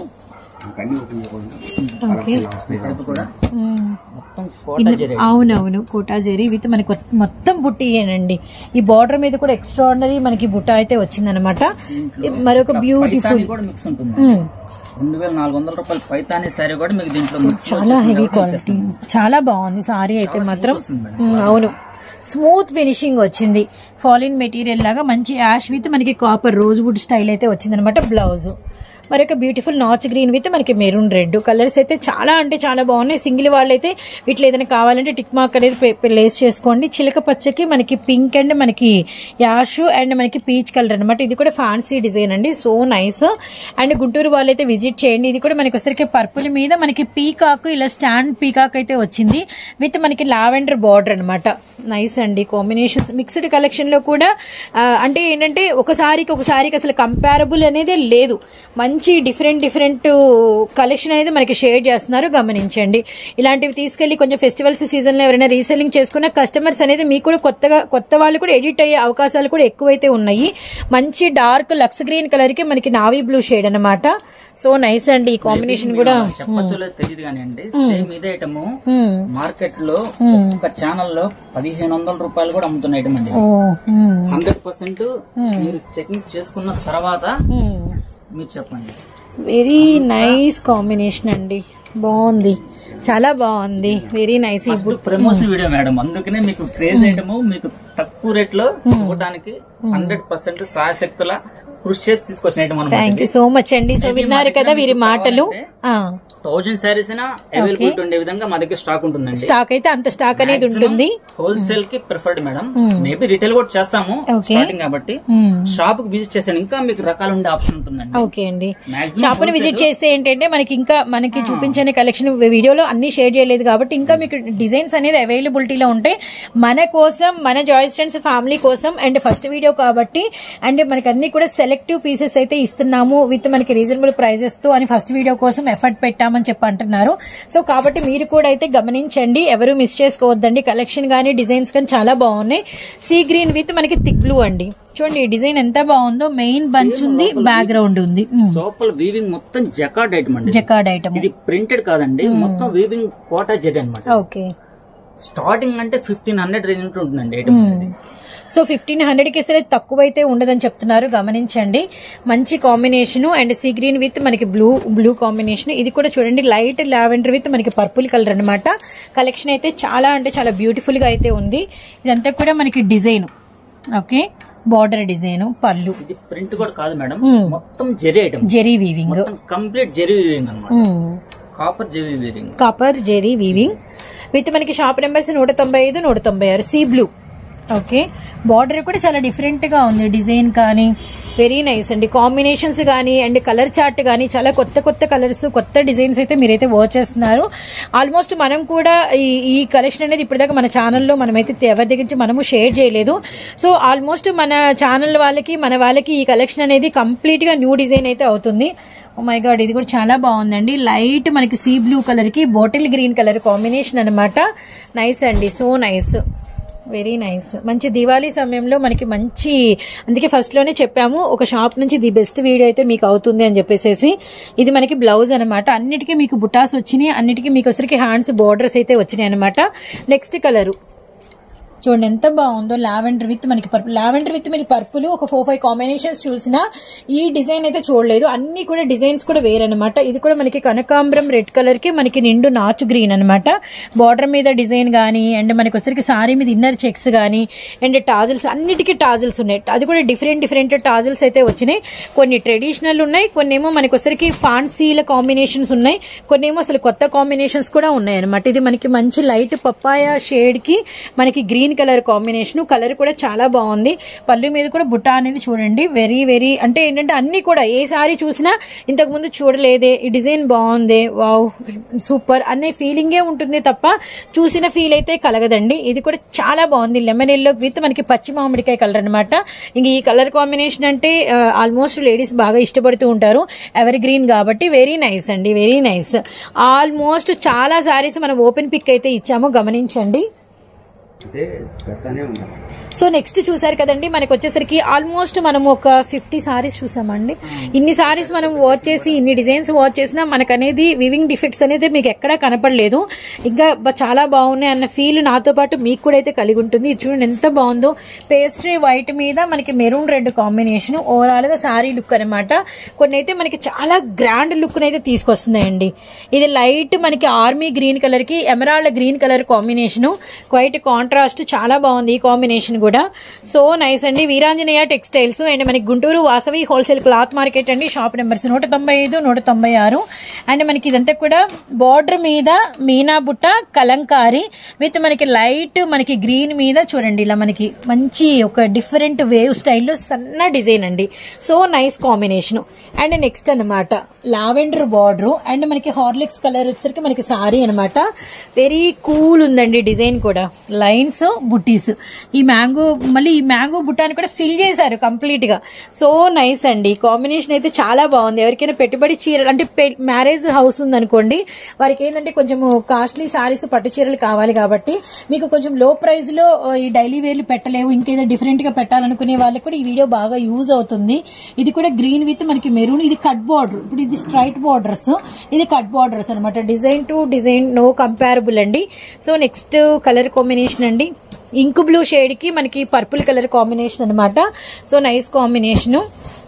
okay type కూడా మ్మ్. మొత్తం కోట జరీ అవునవును కోటా జెరీ విత్ మనకి కొత్త- మొత్తం బుట్టియేనండి ఈ బార్డర్ మీద కూడా ఎక్స్ట్రాడినరీ మనకి బుట్ట అయితే వచ్చిందనమాట మరొక బ్యూటిఫుల్ పైతాని కూడా మిక్స్ ఉంటుంది రెండు వేల నాలుగు వందల రూపాయల పైతాని సారీ కూడా మీకు దీంట్లో మిక్స్ చాలా హెవీ క్వాలిటీ చాలా బాగుంది సారీ అయితే మాత్రం ఉమ్, అవును స్మూత్ ఫినిషింగ్ వచ్చింది ఫాలిన్ మెటీరియల్ లాగా మంచి యాష్ విత్ మనకి కాపర్ రోజ్ వుడ్ స్టైల్ అయితే వచ్చింది అనమాట బ్లౌజ్ మరొక బ్యూటిఫుల్ నాచ్ గ్రీన్ విత్ మనకి మెరూన్ రెడ్ కలర్స్ అయితే చాలా అంటే చాలా బాగున్నాయి సింగిల్ వాళ్ళు అయితే వీటిలో ఏదైనా కావాలంటే టిక్ మార్క్ అనేది ప్లేస్ చేసుకోండి చిలక పచ్చకి మనకి పింక్ అండ్ మనకి యాష్ అండ్ మనకి పీచ్ కలర్ అనమాట ఇది కూడా ఫ్యాన్సీ డిజైన్ అండి సో నైస్ అండ్ గుంటూరు వాళ్ళు అయితే విజిట్ చేయండి ఇది కూడా మనకి వచ్చరికి పర్పుల్ మీద మనకి పీకాక్ ఇలా స్టాండ్ పీకాక్ అయితే వచ్చింది విత్ మనకి లావెండర్ బార్డర్ అనమాట నైస్ అండి కాంబినేషన్స్ మిక్స్డ్ కలెక్షన్ లో కూడా ఆ, అంటే ఏంటంటే ఒక సారీకి ఒక సారీకి అసలు కంపారబుల్ అనేది లేదు మంచి డిఫరెంట్ డిఫరెంట్ కలెక్షన్ అనేది మనకి షేర్ చేస్తున్నారు గమనించండి ఇలాంటివి తీసుకెళ్లి కొంచెం ఫెస్టివల్స్ సీజన్ లో ఎవరైనా రీసెల్లింగ్ చేసుకున్న కస్టమర్స్ అనేది మీకు కూడా కొత్తగా కొత్త వాళ్ళు కూడా ఎడిట్ అయ్యే అవకాశాలు కూడా ఎక్కువైతే ఉన్నాయి మంచి డార్క్ లక్స్ గ్రీన్ కలర్ కి మనకి నావీ బ్లూ షేడ్ అన్నమాట సో నైస్ అండి ఈ కాంబినేషన్ కూడా చెప్పచ్చు లేదు తెలియదు కానీ అండి సేమ్ ఇదే ఐటమ్ మ్మ్. మార్కెట్ లో ఒక ఛానల్ లో పదిహేను వందల రూపాయలు కూడా అమ్ముతున్న ఐటమ్ అండి ఓ మ్మ్. హండ్రెడ్ పర్సెంట్ మీరు చెకింగ్ చేసుకున్న తర్వాత మ్మ్. మీరు చెప్పండి వెరీ నైస్ కాంబినేషన్ అండి బాగుంది చాలా బాగుంది వెరీ నైస్ ఈ ఫస్ట్ ప్రమోషన్ వీడియో మేడం అందుకనే మీకు క్రేజ్ ఐటమ్ మీకు తక్కువ రేట్ లో ఇవ్వడానికి హండ్రెడ్ పర్సెంట్ సాయశక్తుల కృషి చేసి తీసుకొచ్చిన ఐటమ్ అనమాట థ్యాంక్ యూ సో మచ్ అండి సో విన్నారు కదా వీరి మాటలు ఆ థౌజండ్ సారీస్ అయినా అవైలబిలిటీ ఉండే విధంగా మా దగ్గర స్టాక్ ఉంటుందండి స్టాక్ అయితే అంత స్టాక్ అనేది ఉంటుంది హోల్సేల్ కి ప్రిఫర్డ్ మేడం మేబీ రిటైల్ కూడా చేస్తాము Okay. స్టార్టింగ్ కాబట్టి మ్మ్. షాప్ కి విజిట్ చేసాను ఇంకా మీకు రకాలు ఉండే ఆప్షన్ ఉంటుందండి ఓకే అండి Maximum షాప్ ని విజిట్ చేస్తే ఏంటంటే మనకి ఇంకా మనకి చూపించని కలెక్షన్ వీడియోలో అన్ని షేర్ చేయలేదు కాబట్టి ఇంకా మీకు డిజైన్స్ అనేది అవైలబిలిటీలో ఉంటాయి మన కోసం మన జాయిస్ ఫ్రెండ్స్ ఫ్యామిలీ కోసం అండ్ ఫస్ట్ వీడియో కాబట్టి అండ్ మనకి అన్ని కూడా సెలెక్టివ్ పీసెస్ అయితే ఇస్తున్నాము విత్ మనకి రీజనబుల్ ప్రైజెస్ తో అని ఫస్ట్ వీడియో కోసం ఎఫర్ట్ పెట్టామని చెప్పి అంటున్నారు సో కాబట్టి మీరు కూడా అయితే గమనించండి ఎవరు మిస్ చేసుకోవద్దండి కలెక్షన్ గానీ డిజైన్స్ కానీ చాలా బాగున్నాయి సీ గ్రీన్ విత్ మనకి థిక్ బ్లూ అండి చూడండి ఈ డిజైన్ ఎంత బాగుందో మెయిన్ బంచ్ ఉంది బ్యాక్గ్రౌండ్ ఉంది సోపల్ వీవింగ్ మొత్తం జకార్డ్ ఐటమ్ అండి జకార్డ్ ఐటమ్ ఇది ప్రింటెడ్ కాదండి మొత్తం వీవింగ్ కోటా జెడ్ అనమాట ఓకే స్టార్టింగ్ అంటే ఫిఫ్టీన్ హండ్రెడ్ రేంజ్ ఉంటుందండి ఐటమ్ అనేది సో ఫిఫ్టీన్ హండ్రెడ్కి ఇస్తే తక్కువ అయితే ఉండదని చెప్తున్నారు గమనించండి మంచి combination and sea green with మనకి బ్లూ బ్లూ కాంబినేషన్ ఇది కూడా చూడండి లైట్ లావెండర్ విత్ మనకి పర్పుల్ కలర్ అన్నమాట కలెక్షన్ అయితే చాలా అంటే చాలా బ్యూటిఫుల్ గా అయితే ఉంది ఇదంతా కూడా మనకి డిజైన్ ఓకే బార్డర్ డిజైన్ పళ్ళు ఇది ప్రింట్ కూడా కాదు మేడం మొత్తం జెరీ ఐటమ్ జెరీ వీవింగ్ మొత్తం కంప్లీట్ జెరీ వీవింగ్ అనమాట copper zari weaving copper zari weaving with మనకి షాప్ నెంబర్స్ నూట తొంభై ఐదు నూట తొంభై ఆరు సీ బ్లూ ఓకే బార్డర్ కూడా చాలా డిఫరెంట్ గా ఉంది డిజైన్ కానీ వెరీ నైస్ అండి కాంబినేషన్స్ కానీ అండ్ కలర్ చార్ట్ కానీ చాలా కొత్త కొత్త కలర్స్ కొత్త డిజైన్స్ అయితే మీరైతే వర్క్ చేస్తున్నారు ఆల్మోస్ట్ మనం కూడా ఈ ఈ కలెక్షన్ అనేది ఇప్పటిదాకా మన ఛానల్లో మనమైతే ఎవరి దగ్గర నుంచి మనము షేర్ చేయలేదు సో ఆల్మోస్ట్ మన ఛానల్ వాళ్ళకి మన వాళ్ళకి ఈ కలెక్షన్ అనేది కంప్లీట్ గా న్యూ డిజైన్ అయితే అవుతుంది ఓ మై గాడ్ ఇది కూడా చాలా బాగుందండి లైట్ మనకి సీ బ్లూ కలర్ కి బాటిల్ గ్రీన్ కలర్ కాంబినేషన్ అన్నమాట నైస్ అండి సో నైస్ వెరీ నైస్ మంచి దివాళీ సమయంలో మనకి మంచి అందుకే ఫస్ట్ లోనే చెప్పాము ఒక షాప్ నుంచి ది బెస్ట్ వీడియో అయితే మీకు అవుతుంది అని చెప్పేసి ఇది మనకి బ్లౌజ్ అనమాట అన్నిటికీ మీకు బుటాస్ వచ్చినాయి అన్నిటికీ మీకు వచ్చరికి హ్యాండ్స్ బోర్డర్స్ అయితే వచ్చినాయి అనమాట నెక్స్ట్ కలర్ చూడండి ఎంత బాగుందో లావెండర్ విత్ మనకి పర్పుల్ లావెండర్ విత్ మీరు పర్పుల్ ఒక ఫోర్ ఫైవ్ కాంబినేషన్స్ చూసినా ఈ డిజైన్ అయితే చూడలేదు అన్ని కూడా డిజైన్స్ కూడా వేరనమాట ఇది కూడా మనకి కనకాంబరం రెడ్ కలర్ కి మనకి నిండు నాచు గ్రీన్ అనమాట బార్డర్ మీద డిజైన్ గానీ అండ్ మనకి వచ్చరికి సారీ మీద ఇన్నర్ చెక్స్ గానీ అండ్ టాజిల్స్ అన్నిటికీ టాజిల్స్ ఉన్నాయి అది కూడా డిఫరెంట్ డిఫరెంట్ టాజిల్స్ అయితే వచ్చినాయి కొన్ని ట్రెడిషనల్ ఉన్నాయి కొన్ని ఏమో మనకి వచ్చరికి ఫాన్సీల కాంబినేషన్స్ ఉన్నాయి కొన్ని ఏమో అసలు కొత్త కాంబినేషన్స్ కూడా ఉన్నాయి అనమాట ఇది మనకి మంచి లైట్ పప్పాయ షేడ్ కి మనకి గ్రీన్ కలర్ కాంబినేషన్ కలర్ కూడా చాలా బాగుంది పళ్ళు మీద కూడా బుట్ట అనేది చూడండి వెరీ వెరీ అంటే ఏంటంటే అన్ని కూడా ఏ సారీ చూసినా ఇంతకు ముందు చూడలేదే ఈ డిజైన్ బాగుంది వావ్ సూపర్ అనే ఫీలింగే ఉంటుంది తప్ప చూసిన ఫీల్ అయితే కలగదండి ఇది కూడా చాలా బాగుంది లెమన్ ఎల్లో విత్ మనకి పచ్చి మామిడికాయ కలర్ అనమాట ఇంక ఈ కలర్ కాంబినేషన్ అంటే ఆల్మోస్ట్ లేడీస్ బాగా ఇష్టపడుతూ ఉంటారు ఎవర్ గ్రీన్ కాబట్టి వెరీ నైస్ అండి వెరీ నైస్ ఆల్మోస్ట్ చాలా సారీస్ మనం ఓపెన్ పిక్ అయితే ఇచ్చాము గమనించండి అంటే పెడతానే ఉండాలి సో నెక్స్ట్ చూసారు కదండి మనకి వచ్చేసరికి ఆల్మోస్ట్ మనం ఒక ఫిఫ్టీ సారీస్ చూసామండి ఇన్ని సారీస్ మనం వాచ్ చేసి ఇన్ని డిజైన్స్ వాచ్ చేసినా మనకు అనేది వివింగ్ డిఫెక్ట్స్ అనేది మీకు ఎక్కడా కనపడలేదు ఇంకా బ- చాలా బాగున్నాయి అన్న ఫీల్ నాతో పాటు మీకు కూడా అయితే కలిగి ఉంటుంది ఇది చూడండి ఎంత బాగుందో పేస్ట్రీ వైట్ మీద మనకి మెరూన్ రెడ్ కాంబినేషన్ ఓవరాల్ గా సారీ లుక్ అనమాట కొన్ని అయితే మనకి చాలా గ్రాండ్ లుక్ అయితే తీసుకొస్తున్నాయండి ఇది లైట్ మనకి ఆర్మీ గ్రీన్ కలర్ కి emerald green colour combination quite contrast చాలా బాగుంది ఈ కాంబినేషన్ కూడా సో నైస్ అండి వీరాంజనేయ టెక్స్టైల్స్ అండ్ మనకి Guntur Vasavi wholesale cloth market అండి షాప్ నెంబర్స్ నూట తొంభై ఐదు నూట తొంభై ఆరు అండ్ మనకి ఇదంతా కూడా బార్డర్ మీద మీనా బుట్ట కలంకారీ విత్ మనకి లైట్ మనకి గ్రీన్ మీద చూడండి ఇలా మనకి మంచి ఒక డిఫరెంట్ వేవ్ స్టైల్లో సన్న డిజైన్ అండి so nice combination and next అన్నమాట లావెండర్ బార్డర్ అండ్ మనకి హార్లిక్స్ కలర్ వచ్చేసరికి మనకి సారీ అన్నమాట వెరీ కూల్ ఉందండి డిజైన్ కూడా లైన్స్ బుట్టీస్ ఈ మ్యాంగో మళ్ళీ ఈ మ్యాంగో బుట్టాని కూడా ఫిల్ చేశారు కంప్లీట్ గా సో నైస్ అండి కాంబినేషన్ అయితే చాలా బాగుంది ఎవరికైనా పెట్టుబడి చీరలు అంటే మ్యారేజ్ హౌస్ ఉందనుకోండి వారికి ఏంటంటే కొంచెం కాస్ట్లీ సారీస్ పట్టు చీరలు కావాలి కాబట్టి మీకు కొంచెం లో ప్రైస్ లో ఆ, ఈ డైలీ వేర్లు పెట్టలేవు ఇంకేదో డిఫరెంట్ గా పెట్టాలనుకునే వాళ్ళకి కూడా ఈ వీడియో బాగా యూజ్ అవుతుంది ఇది కూడా గ్రీన్ విత్ మనకి మెరూన్ ఇది కట్ బార్డర్ ఇప్పుడు ఇది స్ట్రైట్ బార్డర్స్ ఇది కట్ బార్డర్స్ అనమాట design to design no comparable అండి సో నెక్స్ట్ కలర్ కాంబినేషన్ అండి ఇంక్ బ్లూ షేడ్ కి మనకి పర్పుల్ కలర్ కాంబినేషన్ అన్నమాట సో నైస్ కాంబినేషన్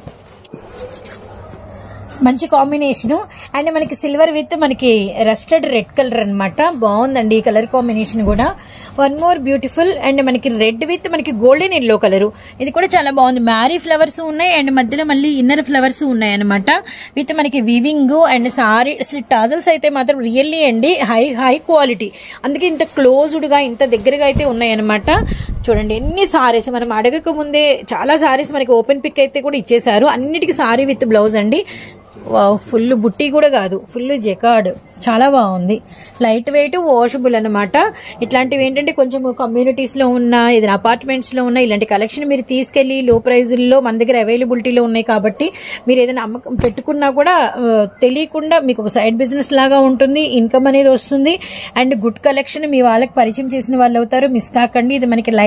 మంచి కాంబినేషన్ అండ్ మనకి సిల్వర్ విత్ మనకి రస్టెడ్ రెడ్ కలర్ అన్నమాట బాగుందండి ఈ కలర్ కాంబినేషన్ కూడా వన్ మోర్ బ్యూటిఫుల్ అండ్ మనకి రెడ్ విత్ మనకి గోల్డెన్ ఎల్లో కలర్ ఇది కూడా చాలా బాగుంది మ్యారీ ఫ్లవర్స్ ఉన్నాయి అండ్ మధ్యలో మళ్ళీ ఇన్నర్ ఫ్లవర్స్ ఉన్నాయి అనమాట విత్ మనకి వివింగ్ అండ్ సారీ అసలు టాజల్స్ అయితే మాత్రం రియల్లీ అండి హై హై క్వాలిటీ అందుకే ఇంత క్లోజ్డ్ గా ఇంత దగ్గరగా అయితే ఉన్నాయి అనమాట చూడండి ఎన్ని సారీస్ మనం అడగక ముందే చాలా సారీస్ మనకి ఓపెన్ పిక్ అయితే కూడా ఇచ్చేసారు అన్నిటికీ సారీ విత్ బ్లౌజ్ అండి వావ్ ఫుల్ బుట్టి కూడా కాదు ఫుల్ జెకార్డ్ చాలా బాగుంది లైట్ వెయిట్ వాషబుల్ అన్నమాట ఇట్లాంటివి ఏంటంటే కొంచెం కమ్యూనిటీస్ లో ఉన్న ఏదైనా అపార్ట్మెంట్స్ లో ఉన్న ఇలాంటి కలెక్షన్ మీరు తీసుకెళ్లి లో ప్రైజుల్లో మన దగ్గర అవైలబిలిటీలో ఉన్నాయి కాబట్టి మీరు ఏదైనా అమ్మకం పెట్టుకున్నా కూడా ఆ, తెలియకుండా మీకు ఒక సైడ్ బిజినెస్ లాగా ఉంటుంది ఇన్కమ్ అనేది వస్తుంది అండ్ గుడ్ కలెక్షన్ మీ వాళ్ళకి పరిచయం చేసిన వాళ్ళు అవుతారు మిస్ కాకండి ఇది మనకి లైట్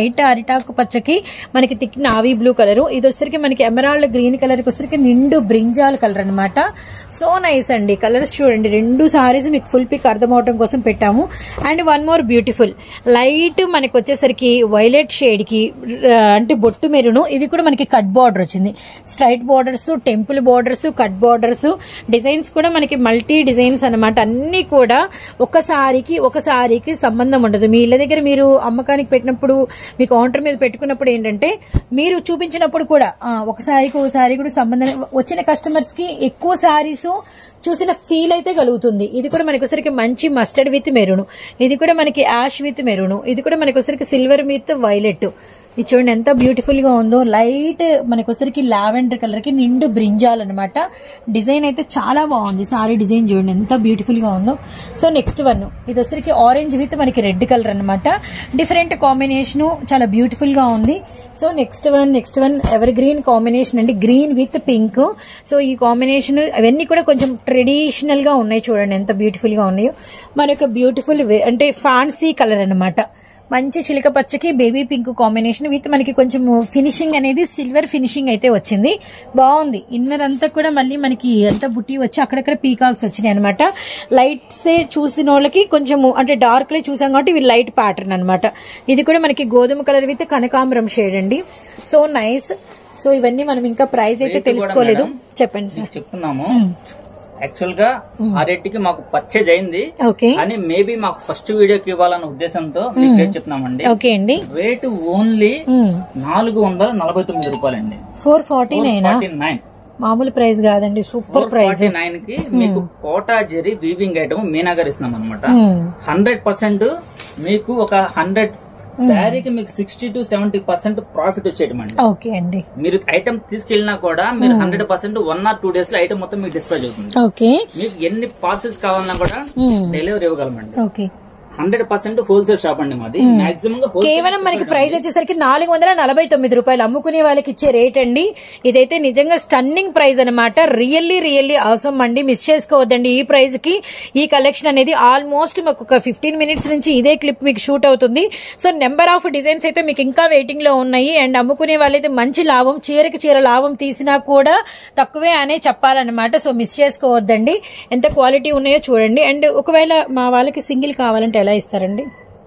లైట్ అరిటాకు పచ్చకి మనకి థిక్ నావీ బ్లూ కలర్ ఇది వచ్చరికి మనకి ఎమరాల్డ్ గ్రీన్ కలర్ కి వచ్చరికి నిండు బ్రింజాల్ కలర్ అన్నమాట సో నైస్ అండి కలర్స్ చూడండి రెండు సారీస్ మీకు ఫుల్ పిక్ అర్థం అవడం కోసం పెట్టాము and one more beautiful light మనకి వచ్చేసరికి వైలెట్ షేడ్ కి ఆ, అంటే బొట్టు మెరును ఇది కూడా మనకి కట్ బార్డర్ వచ్చింది straight borders temple borders cut borders designs కూడా మనకి మల్టీ డిజైన్స్ అన్నమాట అన్ని కూడా ఒక సారీకి ఒక సారీకి సంబంధం ఉండదు మీ ఇళ్ళ దగ్గర మీరు అమ్మకానికి పెట్టినప్పుడు మీ కౌంటర్ మీద పెట్టుకున్నప్పుడు ఏంటంటే మీరు చూపించినప్పుడు కూడా ఆ, ఒక సారీకి ఒక సారీ కూడా సంబంధం వచ్చిన కస్టమర్స్ కి ఎక్కువ సారీస్ చూసిన ఫీల్ అయితే కలుగుతుంది ఇది కూడా మనకి ఒకసారికి మంచి మస్టర్డ్ విత్ మెరూన్ ఇది కూడా మనకి యాష్ విత్ మెరూన్ ఇది కూడా మనకి ఒకసారికి సిల్వర్ విత్ వైలెట్ ఇది చూడండి ఎంత బ్యూటిఫుల్ గా ఉందో లైట్ మనకి వచ్చరికి లావెండర్ కలర్ కి నిండు బ్రింజాల్ అనమాట డిజైన్ అయితే చాలా బాగుంది సారీ డిజైన్ చూడండి ఎంత బ్యూటిఫుల్ గా ఉందో సో నెక్స్ట్ వన్ ఇది వచ్చరికి ఆరెంజ్ విత్ మనకి రెడ్ కలర్ అన్నమాట డిఫరెంట్ కాంబినేషన్ చాలా బ్యూటిఫుల్ గా ఉంది so next one next one evergreen combination అండి గ్రీన్ విత్ పింక్ సో ఈ కాంబినేషన్ అవన్నీ కూడా కొంచెం ట్రెడిషనల్ గా ఉన్నాయి చూడండి ఎంత బ్యూటిఫుల్ గా ఉన్నాయో మనకు బ్యూటిఫుల్ అంటే ఫ్యాన్సీ కలర్ అన్నమాట మంచి చిలక పచ్చకి బేబీ పింక్ కాంబినేషన్ విత్ మనకి కొంచెం ఫినిషింగ్ అనేది సిల్వర్ ఫినిషింగ్ అయితే వచ్చింది బాగుంది ఇన్నర్ అంతా కూడా మళ్ళీ మనకి ఎంత బుట్టి వచ్చి అక్కడక్కడ పీకాక్స్ వచ్చినాయి అనమాట లైట్స్ చూసిన వాళ్ళకి కొంచెం అంటే డార్క్ లే చూసాం కాబట్టి ఇవి లైట్ ప్యాటర్న్ అన్నమాట ఇది కూడా మనకి గోధుమ కలర్ విత్ కనకాంబరం షేడ్ అండి సో నైస్ సో ఇవన్నీ మనం ఇంకా ప్రైస్ అయితే Rate కూడా తెలుసుకోలేదు మేడం. చెప్పండి సార్ మీకు చెప్తున్నాము యాక్చువల్ గా ఆ రేట్ మాకు పర్చేజ్ అయింది ఓకే కానీ మేబీ మాకు ఫస్ట్ వీడియోకి ఇవ్వాలన్న ఉద్దేశంతో మీకు రేట్ చెప్తున్నామండి ఓకే అండి రేటు ఓన్లీ నాలుగు వందల నలభై తొమ్మిది రూపాయలండి four forty nine forty nine మామూలు ప్రైస్ కాదండి super four price forty nine కి మీకు కోటా జెరీ వీవింగ్ ఐటమ్ మీనాగర్ ఇస్తున్నాం అనమాట హండ్రెడ్ పర్సెంట్ మీకు ఒక హండ్రెడ్ శారీకి మీకు sixty to seventy percent profit వచ్చేయటమండి ఓకే అండి మీరు ఐటమ్ తీసుకెళ్ళినా కూడా మీరు hundred percent one or two days లో ఐటమ్ మొత్తం మీకు డిస్పాచ్ అవుతుంది ఓకే మీకు ఎన్ని పార్సల్స్ కావాలన్నా కూడా డెలివరీ ఇవ్వగలమండి okay hundred percent wholesale shop అండి మాది మాక్సిమం గా wholesale కేవలం మనకి ప్రైస్ వచ్చేసరికి నాలుగు వందల నలభై తొమ్మిది రూపాయలు అమ్ముకునే వాళ్ళకి ఇచ్చే రేట్ అండి ఇదైతే నిజంగా స్టన్నింగ్ ప్రైస్ అన్నమాట రియల్లీ రియల్లీ అవసరం అండి మిస్ చేసుకోవద్దండి ఈ ప్రైస్ కి ఈ కలెక్షన్ అనేది ఆల్మోస్ట్ మాకు ఒక ఫిఫ్టీన్ మినిట్స్ నుంచి ఇదే క్లిప్ మీకు షూట్ అవుతుంది సో నెంబర్ ఆఫ్ డిజైన్స్ అయితే మీకు ఇంకా వెయిటింగ్ లో ఉన్నాయి అండ్ అమ్ముకునే వాళ్ళైతే మంచి లాభం చీరకి చీర లాభం తీసినా కూడా తక్కువే అనే చెప్పాలన్నమాట సో మిస్ చేసుకోవద్దండి ఎంత క్వాలిటీ ఉన్నాయో చూడండి అండ్ ఒకవేళ మా వాళ్ళకి సింగిల్ కావాలంటే ఎలా ఇస్తారండి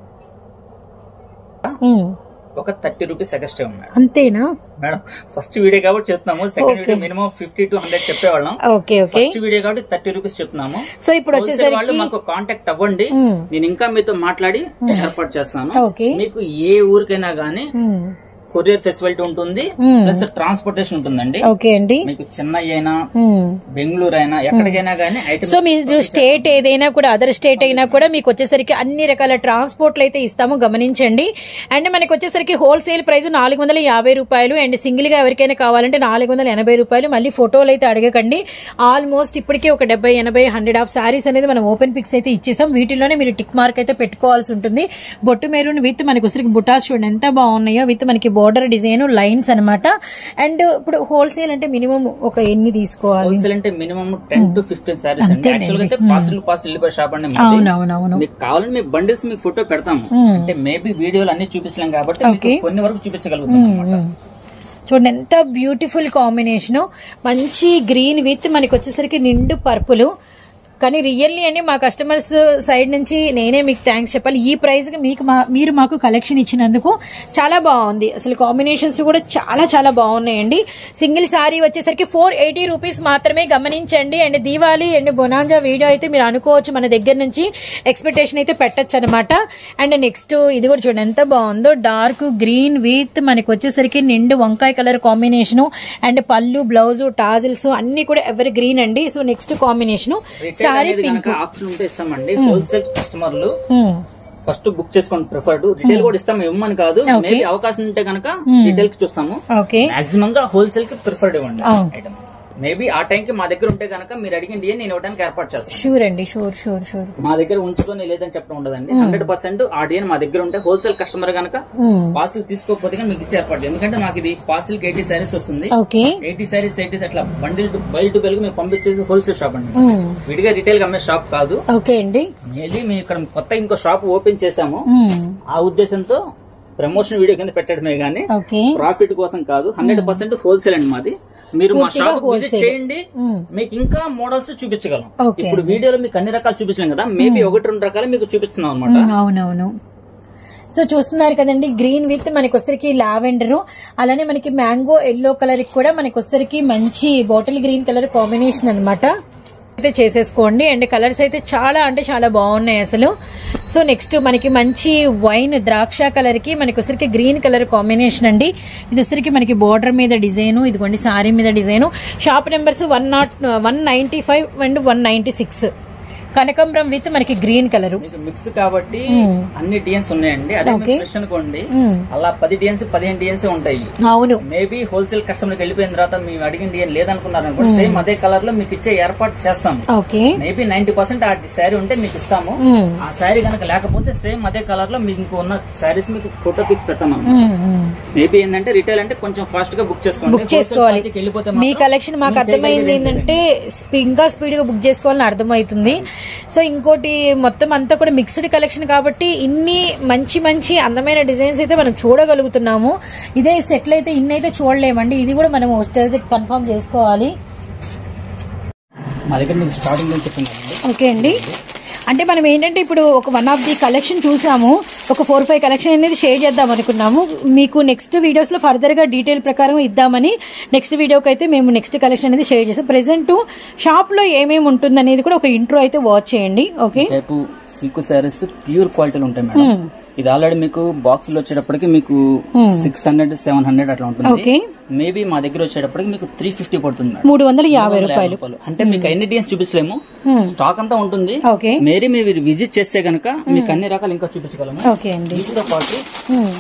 ఉమ్. ఒక థర్టీ రూపీస్ ఎక్స్ట్రా ఉన్నాయి అంతేనా మేడం ఫస్ట్ వీడియో కాబట్టి చెప్తున్నాము second video minimum fifty to hundred చెప్పేవాళ్ళం ఓకే ఓకే ఫస్ట్ వీడియో కాబట్టి థర్టీ రూపీస్ చెప్తున్నాము సో ఇప్పుడు Wholesale వాళ్ళు వచ్చేసరికి మాకు కాంటాక్ట్ అవ్వండి నేను ఇంకా మీతో మాట్లాడి ఏర్పాటు చేస్తాను ఓకే మీకు ఏ ఊరికైనా గానీ ఉమ్. కొరియర్ ఫెసిలిటీ ఉంటుంది ప్లస్ ట్రాన్స్పోర్టేషన్ ఉంటుందండి ఓకే అండి మీకు చెన్నై అయినా ఉమ్. బెంగళూరు అయినా ఎక్కడికైనా గానీ ఐటమ్ సో మీరు స్టేట్ ఏదైనా కూడా అదర్ స్టేట్ అయినా కూడా మీకు వచ్చేసరికి అన్ని రకాల ట్రాన్స్పోర్ట్లు అయితే ఇస్తాము గమనించండి అండ్ మనకి వచ్చేసరికి హోల్సేల్ ప్రైస్ నాలుగు వందల యాభై రూపాయలు అండ్ సింగిల్ గా ఎవరికైనా కావాలంటే నాలుగు వందల ఎనభై రూపాయలు మళ్ళీ ఫోటోలు అయితే అడగకండి ఆల్మోస్ట్ ఇప్పటికే ఒక డెబ్బై ఎనభై హండ్రెడ్ ఆఫ్ సారీస్ అనేది మనం ఓపెన్ పిక్స్ అయితే ఇచ్చేసాం వీటిలోనే మీరు టిక్ మార్క్ అయితే పెట్టుకోవాల్సి ఉంటుంది బొట్టు మెరూన్ విత్ మనకి వచ్చరికి బుటాస్ చూడండి ఎంత బాగున్నాయో విత్ మనకి బోర్డర్ డిజైన్ లైన్స్ అన్నమాట అండ్ ఇప్పుడు హోల్సేల్ అంటే మినిమం ఒక ఎన్ని తీసుకోవాలి హోల్సేల్ అంటే minimum ten to fifteen saris అండి యాక్చువల్ గా అయితే పార్సల్ పార్సల్ వెళ్ళిపోయి షాప్ అండి మాది. అవునవునవును మీకు కావాలని మీ బండిల్స్ మీకు ఫోటో పెడతాము అంటే మేబీ వీడియోలు అన్ని చూపించలేం కాబట్టి మీకు కొన్ని వరకు చూపించగలుగుతాం అన్నమాట. చూడండి ఎంత బ్యూటిఫుల్ కాంబినేషన్ మంచి గ్రీన్ విత్ మనకి వచ్చేసరికి నిండు పర్పుల్ కానీ రియల్లీ అండి మా కస్టమర్స్ సైడ్ నుంచి నేనే మీకు థ్యాంక్స్ చెప్పాలి ఈ ప్రైస్ కి మీకు మా- మీరు మాకు కలెక్షన్ ఇచ్చినందుకు చాలా బాగుంది అసలు కాంబినేషన్స్ కూడా చాలా చాలా బాగున్నాయండి సింగిల్ సారీ వచ్చేసరికి ఫోర్ ఎయిటీ రూపీస్ మాత్రమే గమనించండి and Diwali and bonanza video అయితే మీరు అనుకోవచ్చు మన దగ్గర నుంచి ఎక్స్పెక్టేషన్ అయితే పెట్టచ్చు అనమాట అండ్ నెక్స్ట్ ఇది కూడా చూడండి ఎంత బాగుందో డార్క్ గ్రీన్ విత్ మనకి వచ్చేసరికి నిండు వంకాయ కలర్ కాంబినేషన్ అండ్ పళ్ళు బ్లౌజ్ టాజిల్స్ అన్ని కూడా ఎవరి గ్రీన్ అండి so next combination retail sari అనేది పింక్ కనుక ఆప్షన్ ఉంటే ఇస్తామండి హోల్సేల్ కస్టమర్లు ఫస్ట్ బుక్ చేసుకోండి ప్రిఫర్డ్ రిటైల్ కూడా ఇస్తాము ఇవ్వమని కాదు మేబీ అవకాశం ఉంటే కనుక రిటైల్ కి చూస్తాము ఓకే మాక్సిమం గా హోల్సేల్ కి ప్రిఫర్డ్ ఇవ్వండి అవును. ఐటమ్ మేబీ ఆ టైం కి మా దగ్గర ఉంటే కనుక మీరు అడిగింది నేను ఇవ్వడానికి ఏర్పాటు చేస్తాను షూర్ అండి షూర్ షూర్ షూర్ మా దగ్గర ఉంచుకొని లేదని చెప్పడం ఉండదండి హండ్రెడ్ పర్సెంట్ ఆ డిఎన్ మా దగ్గర ఉంటే హోల్సేల్ కస్టమర్ కనుక పార్సిల్ తీసుకోకపోతే కనుక మీకు ఇచ్చే ఏర్పాటు చేయండి. ఎందుకంటే మాకు ఇది పార్సిల్ కి ఎయిటీ సారీస్ వస్తుంది ఓకే ఎయిటీ సారీస్ ఎయిటీ అట్లా బండిల్ టు బయల్ టు బెల్ మేము పంపించేది హోల్సేల్ షాప్ అండి విడిగా రిటైల్ గా అమ్మే షాప్ కాదు ఓకే అండి మేబీ మేము ఇక్కడ కొత్త ఇంకో షాప్ ఓపెన్ చేశాము ఆ ఉద్దేశంతో ప్రమోషన్ వీడియో కింద పెట్టడమే గానీ ఓకే ప్రాఫిట్ కోసం కాదు హండ్రెడ్ పర్సెంట్ హోల్సేల్ అండి మాది మీరు మా పూర్తిగా షాప్ విజిట్ wholesale. చేయండి మ్మ్. మీకు ఇంకా మోడల్స్ చూపించగలం Okay ఇప్పుడు వీడియోలో మీకు అన్ని రకాలు చూపించలేం కదా మేబీ ఒకటి రెండు రకాలు మీకు చూపిస్తున్నాం అనమాట ఉమ్, అవునవును సో చూస్తున్నారు కదండి గ్రీన్ విత్ మనకి వచ్చరికి లావెండర్ అలానే మనకి మ్యాంగో ఎల్లో కలర్ కూడా మనకి వచ్చరికి మంచి బాటిల్ గ్రీన్ కలర్ కాంబినేషన్ అన్నమాట అయితే చేసేసుకోండి అండ్ కలర్స్ అయితే చాలా అంటే చాలా బాగున్నాయి అసలు సో నెక్స్ట్ మనకి మంచి వైన్ ద్రాక్ష కలర్ కి మనకి వచ్చరికి గ్రీన్ కలర్ కాంబినేషన్ అండి ఇది వచ్చరికి మనకి బోర్డర్ మీద డిజైన్ ఇదిగోండి సారీ మీద design shop numbers one not one ninety five and one ninety six కనకంబరం విత్ మనకి గ్రీన్ కలర్ మీకు మిక్స్ కాబట్టి అన్ని డిఎన్స్ ఉన్నాయండి అదే Okay. ఫ్రెష్ అనుకోండి అలా పది డిఎన్స్ పదిహేను డిఎన్స్ ఉంటాయి అవును మేబీ హోల్సేల్ కస్టమర్కి వెళ్ళిపోయిన తర్వాత మేము అడిగిన డిఎన్ లేదనుకున్నారు అనుకోండి సేమ్ అదే కలర్ లో మీకు ఇచ్చే ఏర్పాటు చేస్తాము ఓకే మేబీ నైన్టీ పర్సెంట్ ఆ శారీ ఉంటే మీకు ఇస్తాము ఆ శారీ కనుక లేకపోతే సేమ్ అదే కలర్ లో మీకు ఉన్న శారీస్ మీకు ఫోటో పిక్స్ పెడతాం మేబీ ఏంటంటే రిటైల్ అంటే కొంచెం ఫాస్ట్ గా బుక్ చేసుకోండి బుక్ చేసుకోవాలి Wholesale party కి వెళ్ళిపోతే మీ మాత్రం కలెక్షన్ మాకు మేము అర్థమైంది చేయగలిగేది ఏంటంటే స్పీ- ఇంకా స్పీడ్ గా బుక్ చేసుకోవాలని అర్థమవుతుంది సో ఇంకోటి మొత్తం అంతా కూడా మిక్స్డ్ కలెక్షన్ కాబట్టి ఇన్ని మంచి మంచి అందమైన డిజైన్స్ అయితే మనం చూడగలుగుతున్నాము ఇదే సెట్లు అయితే ఇన్ని అయితే చూడలేమండి ఇది కూడా మనం వస్తే కన్ఫర్మ్ చేసుకోవాలి మా దగ్గర మీకు స్టార్టింగ్ నుంచి చెప్తున్నానండి ఓకే అండి అంటే మనం ఏంటంటే ఇప్పుడు ఒక వన్ ఆఫ్ ది కలెక్షన్ చూసాము ఒక ఫోర్ ఫైవ్ కలెక్షన్ అనేది షేర్ చేద్దాం అనుకున్నాము మీకు నెక్స్ట్ వీడియోస్ లో ఫర్దర్ గా డీటెయిల్ ప్రకారం ఇద్దామని నెక్స్ట్ వీడియోకి అయితే మేము నెక్స్ట్ కలెక్షన్ అనేది షేర్ చేస్తాం ప్రెసెంట్ షాప్ లో ఏమేమి ఉంటుంది అనేది కూడా ఒక ఇంట్రో అయితే వాచ్ చేయండి okay type silk saris pure క్వాలిటీలు ఉంటాయి మేడం ఇది ఆల్రెడీ మీకు బాక్స్ లో వచ్చేటప్పటికి మీకు సిక్స్ హండ్రెడ్ సెవెన్ హండ్రెడ్ అట్లా ఓకే. ఉంటుంది మేబీ మా దగ్గర వచ్చేటప్పటికి మీకు త్రీ ఫిఫ్టీ పడుతుంది మేడం మూడు వందల యాభై మూడు వందల యాభై రూపాయలు రూపాయలు. అంటే మీకు ఎన్ని డిఎన్స్ చూపించలేము స్టాక్ అంతా ఉంటుంది ఓకే మేరీ మీరు విజిట్ చేస్తే గనక మీకు అన్ని రకాలు ఇంకా చూపించగలము ఓకే అండి వీటితో పాటు ఉమ్.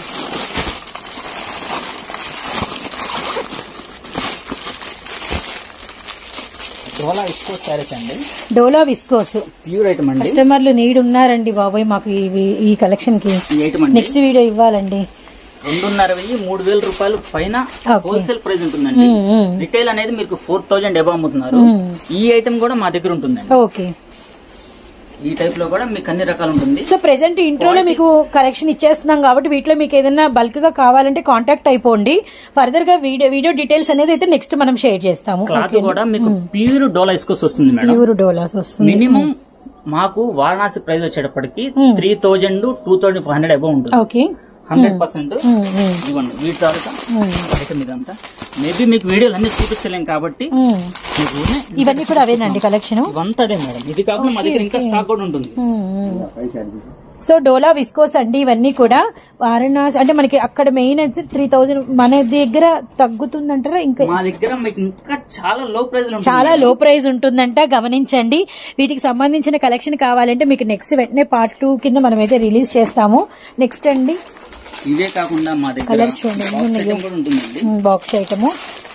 డోలా ఇస్కో శారీస్ అండి డోలా విస్కోస్ ప్యూర్ ఐటమ్ అండి కస్టమర్లు నీడ్ ఉన్నారండి బాబాయ్ మాకు ఇవి- ఈ కలెక్షన్ కి ఈ ఐటమ్ అండి నెక్స్ట్ వీడియో ఇవ్వాలండి రెండున్నర వెయ్యి మూడు వేల రూపాయలు పైన Okay. హోల్సేల్ ప్రైస్ ఉంటుందండి ఉమ్, ఉమ్. రిటైల్ అనేది మీకు ఫోర్ థౌజండ్ ఎబో అమ్ముతున్నారు ఈ ఐటమ్ కూడా మా దగ్గర ఉంటుందండి ఓకే ఈ టైప్ లో కూడా మీకు అన్ని రకాలు ఉంటుంది సో ప్రెసెంట్ ఇంట్రోలో మీకు కలెక్షన్ ఇచ్చేస్తున్నాం కాబట్టి వీటిలో మీకు ఏదైనా బల్క్ గా కావాలంటే కాంటాక్ట్ అయిపోండి ఫర్దర్ గా వీడియో వీడియో డీటెయిల్స్ అనేది అయితే నెక్స్ట్ మనం షేర్ చేస్తాము క్లాత్ కూడా మీకు ప్యూర్ డోలా ఇస్కోస్ వస్తుంది మేడం ప్యూర్ డోలాస్ వస్తుంది మినిమం మాకు వారణాసి ప్రైస్ వచ్చేటప్పటికి three thousand two thousand five hundred above ఉంటుంది ఓకే హండ్రెడ్ పర్సెంట్ ఇవ్వండి వీటి తర్వాత ఐటమ్ ఇదంతా మేబీ మీకు వీడియోలు అన్ని చూపించలేం కాబట్టి మీకు ఊరినే ఇవన్నీ కూడా అవేనండి కలెక్షన్ ఇవంతా అదే మేడం ఇది కాకుండా మా దగ్గర ఇంకా స్టాక్ కూడా ఉంటుంది సో డోలా విస్కోస్ అండి ఇవన్నీ కూడా వారణాసి అంటే మనకి అక్కడ మెయిన్ అయితే త్రీ థౌజండ్ మన దగ్గర తగ్గుతుందంటారా ఇంకా మా దగ్గర మీకు ఇంకా చాలా లో ప్రైస్ లో చాలా లో ప్రైస్ ఉంటుందంట గమనించండి వీటికి సంబంధించిన కలెక్షన్ కావాలంటే మీకు నెక్స్ట్ వెంటనే పార్ట్ టూ కింద మనం అయితే రిలీజ్ చేస్తాము నెక్స్ట్ అండి ఇవే కాకుండా మా దగ్గర Colours చూడండి, box ఉన్నాయో. item కూడా ఉంటుందండి box item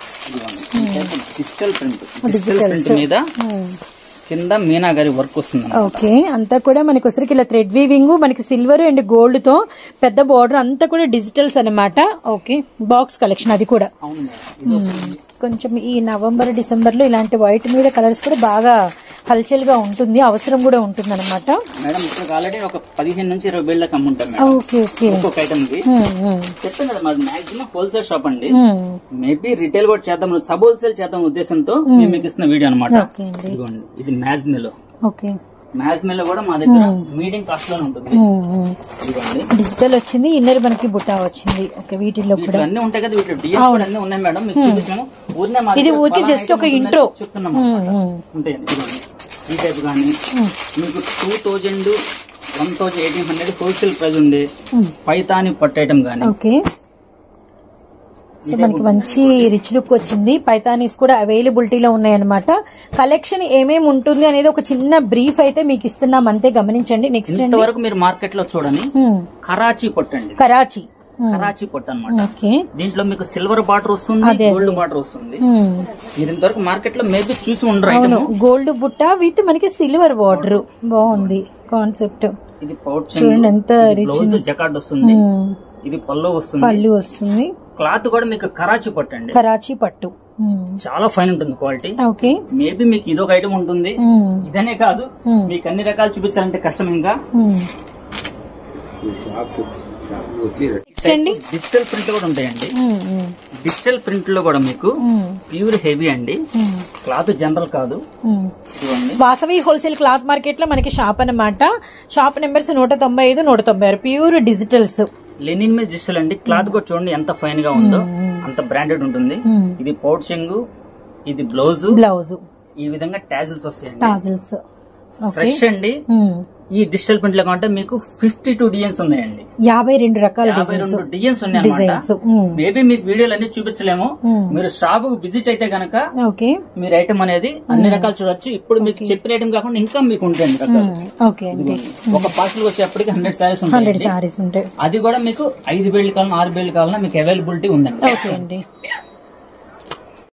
digital print digital print మీద కింద మీనా గారి వర్క్ వస్తుంది ఓకే అంతా కూడా మనకి వచ్చరికి ఇలా థ్రెడ్ వీవింగ్ మనకి సిల్వర్ అండ్ గోల్డ్ తో పెద్ద బార్డర్ అంతా కూడా డిజిటల్స్ అన్నమాట ఓకే బాక్స్ కలెక్షన్ అది కూడా అవును మేడం ఇది వస్తుంది. కొంచెం ఈ నవంబర్ డిసెంబర్ లో ఇలాంటి వైట్ మీద కలర్స్ కూడా బాగా హల్చల్ గా ఉంటుంది అవసరం కూడా ఉంటుంది అనమాట మేడం ఇక్కడ ఆల్రెడీ ఒక పదిహేను నుంచి ఇరవై వేళ్ళకి అమ్ముంటాం మేడం ఓకే ఓకే ఒక్కొక్క ఐటమ్ కి చెప్తాను కదా మాది మాక్సిమం హోల్సేల్ షాప్ అండి మేబీ రిటైల్ కూడా చేద్దాం సబ్ హోల్సేల్ చేద్దాం ఉద్దేశంతో మేము మీకు ఇస్తున్న వీడియో అనమాట ఓకే అండి ఇదిగోండి ఇది మ్యాజ్మెలో ఓకే మ్యాజ్మెలో కూడా మా దగ్గర మీడియం కాస్ట్ లోనే ఉంటుంది ఇదిగోండి డిజిటల్ వచ్చింది ఇన్నర్ మనకి బుట్టా వచ్చింది ఓకే వీటిల్లో కూడా వీటిలో అన్ని ఉంటాయి కదా వీటిలో డిఎస్ కూడా అన్ని ఉన్నాయి మేడం మీకు చూపించాము ఊరినే మా ఇది దగ్గర ఊరికే ఫలానా just item ఒక ఉంటుందని intro. చెప్తున్నాము ఉంటాయండి ఇదిగోండి. ఈ టైప్ కానీ మీకు two thousand one thousand eighteen hundred wholesale price ఉంది పైతాని పట్టు ఐటమ్ కానీ ఓకే సో మనకి మంచి రిచ్ లుక్ వచ్చింది పైతానీస్ కూడా అవైలబిలిటీలో ఉన్నాయన్నమాట కలెక్షన్ ఏమేమి ఉంటుంది అనేది ఒక చిన్న బ్రీఫ్ అయితే మీకు ఇస్తున్నాం అంతే గమనించండి నెక్స్ట్ అండి ఇంతవరకు మీరు మార్కెట్ లో చూడని హ్మ్. కరాచీ పట్టు అండి కరాచీ హ్మ్. కరాచీ పట్టు అనమాట ఓకే దీంట్లో మీకు సిల్వర్ బార్డర్ వస్తుంది అదే, గోల్డ్ బార్డర్ వస్తుంది హ్మ్. మీరు ఇంతవరకు మార్కెట్ లో మేబీ చూసి ఉండరు అవును ఐటమ్ గోల్డ్ బుట్ట విత్ మనకి సిల్వర్ బార్డర్ బాగుంది కాన్సెప్ట్ ఇది పౌచ్ చూడండి ఎంత rich బ్లౌజ్ జకాట్ వస్తుంది ఇది పల్లో వస్తుంది పళ్ళు వస్తుంది క్లాత్ కూడా మీకు కరాచీ పట్టు అండి కరాచీ పట్టు హ్మ్. చాలా ఫైన్ ఉంటుంది క్వాలిటీ ఓకే మేబీ మీకు ఇదొక ఐటమ్ ఉంటుంది హ్మ్. ఇదనే కాదు మీకు అన్ని రకాలు చూపించాలంటే కష్టం ఇంకా హ్మ్. నెక్స్ట్ అండి డిజిటల్ ప్రింట్ కూడా ఉంటాయండి ఉమ్, ఉమ్, డిజిటల్ ప్రింట్ లో కూడా మీకు ఉమ్, ప్యూర్ హెవీ అండి ఉమ్, క్లాత్ జనరల్ కాదు ఉమ్. ఇదిగోండి వాసవి హోల్సేల్ క్లాత్ మార్కెట్ లో మనకి షాప్ అన్నమాట షాప్ నెంబర్స్ నూట తొంభై ఐదు నూట తొంభై ఆరు ప్యూర్ డిజిటల్స్ లెనిన్ మీద డిజిటల్ అండి క్లాత్ కూడా చూడండి ఎంత ఫైన్ గా ఉందో అంత బ్రాండెడ్ ఉంటుంది మ్మ్. ఇది పౌచింగ్ ఇది బ్లౌజ్ బ్లౌజ్ ఈ విధంగా టాజిల్స్ వస్తాయండి టాజిల్స్ ఓకే ఫ్రెష్ అండి ఈ డిజిటల్ ప్రింట్ లో కంటే మీకు ఫిఫ్టీ టూ డిజైన్స్ ఉన్నాయండి యాభై రెండు రకాల యాభై డిజైన్స్ రెండు డిజైన్స్ ఉన్నాయి డిజైన్స్ అనమాట మేబీ మీకు వీడియోలు అన్ని చూపించలేము మీరు షాప్ కు విజిట్ అయితే గనక ఓకే మీరు ఐటమ్ అనేది అన్ని రకాలు చూడొచ్చు ఇప్పుడు మీకు చెప్పిన ఐటమ్ కాకుండా ఇంకా మీకు ఉంటాయండి రకాలు ఓకే అండి ఒక పార్సల్ వచ్చేప్పటికి హండ్రెడ్ సారీస్ హండ్రెడ్ ఉంటాయి సారీస్ ఉంటాయి అది కూడా మీకు ఐదు వేలు కావాలన్నా ఆరు వేలు కావాలన్నా మీకు అవైలబిలిటీ ఉందండి ఓకే అండి